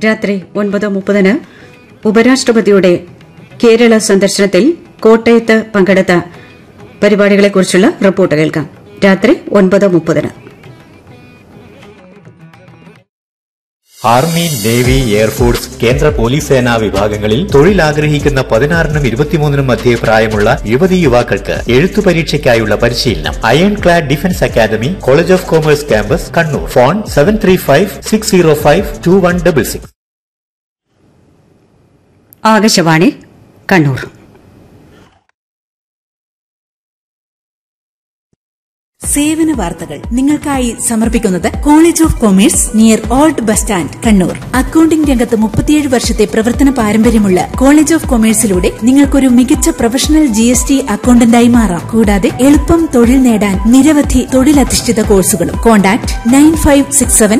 രാത്രി ഒൻപത് മുപ്പതിന് ഉപരാഷ്ട്രപതിയുടെ കേരള സന്ദർശനത്തിൽ കോട്ടയത്ത് പങ്കെടുത്ത പരിപാടികളെക്കുറിച്ചുള്ള റിപ്പോർട്ട് കേൾക്കാം രാത്രി ഒൻപത് മുപ്പതിന് ആർമി നേവി എയർഫോഴ്സ് കേന്ദ്ര പോലീസ് സേനാ വിഭാഗങ്ങളിൽ തൊഴിൽ ആഗ്രഹിക്കുന്ന പതിനാറിനും ഇരുപത്തിമൂന്നിനും മധ്യേ പ്രായമുള്ള യുവതി യുവാക്കൾക്ക് എഴുത്തു പരീക്ഷയ്ക്കായുള്ള പരിശീലനം iron clad defence academy college of commerce campus Kannur phone seven three five six zero five two one double six Akashvani Kannur സേവന വാർത്തകൾ നിങ്ങൾക്കായി സമർപ്പിക്കുന്നത് college of commerce near old bus stand Kannur accounting രംഗത്ത് മുപ്പത്തിയേഴ് വർഷത്തെ പ്രവർത്തന പാരമ്പര്യമുള്ള കോളേജ് ഓഫ് കൊമേഴ്സിലൂടെ നിങ്ങൾക്കൊരു മികച്ച പ്രൊഫഷണൽ ജി എസ് ടി അക്കൌണ്ടന്റായി മാറാം കൂടാതെ എളുപ്പം തൊഴിൽ നേടാൻ നിരവധി തൊഴിലധിഷ്ഠിത കോഴ്സുകളും contact nine five six seven